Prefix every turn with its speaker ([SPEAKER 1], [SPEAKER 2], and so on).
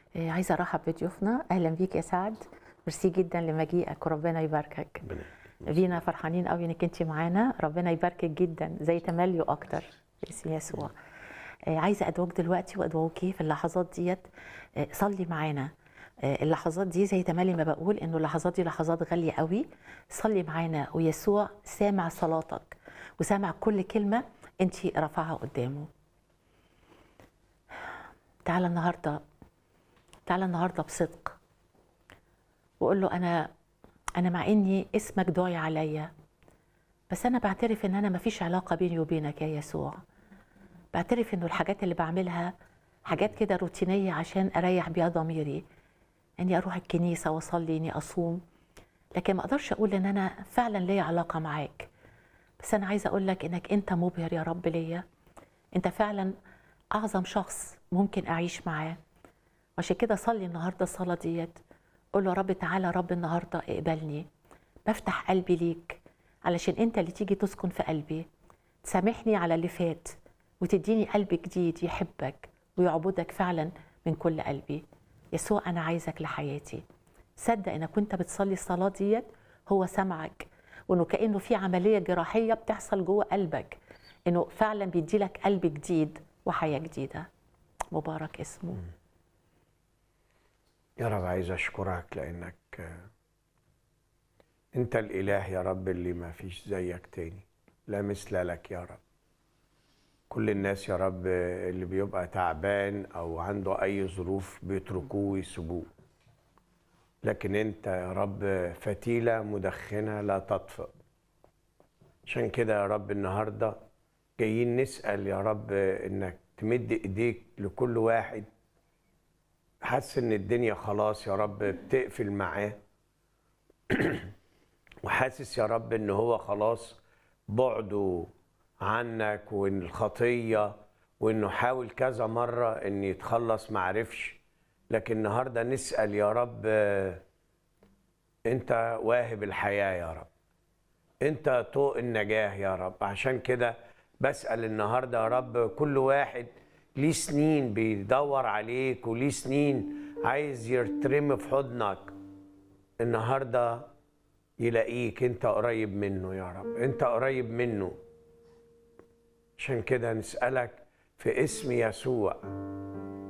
[SPEAKER 1] آه، عايزه ارحب بضيوفنا اهلا بيك يا سعد ميرسي جدا لمجيئك وربنا يباركك
[SPEAKER 2] ربنا
[SPEAKER 1] فينا فرحانين قوي انك انت معانا ربنا يباركك جدا زي تملي اكتر باسم يسوع آه، عايزه ادعوك دلوقتي وادعوكي في اللحظات ديت آه، صلي معانا آه، اللحظات دي زي تملي ما بقول انه اللحظات دي لحظات غاليه قوي صلي معانا ويسوع سامع صلاتك وسامع كل كلمه انت رافعها قدامه تعالى النهارده تعالى النهارده بصدق وقول له انا انا مع اني اسمك داعي عليا بس انا بعترف ان انا مفيش علاقه بيني وبينك يا يسوع بعترف انه الحاجات اللي بعملها حاجات كده روتينيه عشان اريح بيها ضميري اني اروح الكنيسه واصلي اني اصوم لكن ما اقدرش اقول ان انا فعلا ليا علاقه معاك بس انا عايزه اقول لك انك انت مبهر يا رب ليا انت فعلا اعظم شخص ممكن اعيش معاه عشان كده صلي النهارده الصلاه ديت قول له يا رب تعالى يا رب النهارده اقبلني بفتح قلبي ليك علشان انت اللي تيجي تسكن في قلبي تسامحني على اللي فات وتديني قلب جديد يحبك ويعبدك فعلا من كل قلبي يسوع انا عايزك لحياتي صدق انك وانت بتصلي الصلاه ديت هو سمعك وانه كانه في عمليه جراحيه بتحصل جوه قلبك انه فعلا بيدي لك قلب جديد وحياه جديده مبارك اسمه
[SPEAKER 2] يا رب عايز اشكرك لانك آه، انت الاله يا رب اللي ما فيش زيك تاني لا مثل لك يا رب كل الناس يا رب آه، اللي بيبقى تعبان او عنده اي ظروف بيتركوه ويسيبوه لكن انت يا رب فتيله مدخنه لا تطفئ عشان كده يا رب النهارده جايين نسال يا رب آه، انك تمد ايديك لكل واحد حاسس ان الدنيا خلاص يا رب بتقفل معاه وحاسس يا رب ان هو خلاص بعده عنك وان الخطيه وانه حاول كذا مره ان يتخلص معرفش لكن النهارده نسال يا رب آه، انت واهب الحياه يا رب انت طوق النجاه يا رب عشان كده بسال النهارده يا رب كل واحد ليه سنين بيدور عليك وليه سنين عايز يترمي في حضنك النهارده يلاقيك انت قريب منه يا رب انت قريب منه عشان كده نسالك في اسم يسوع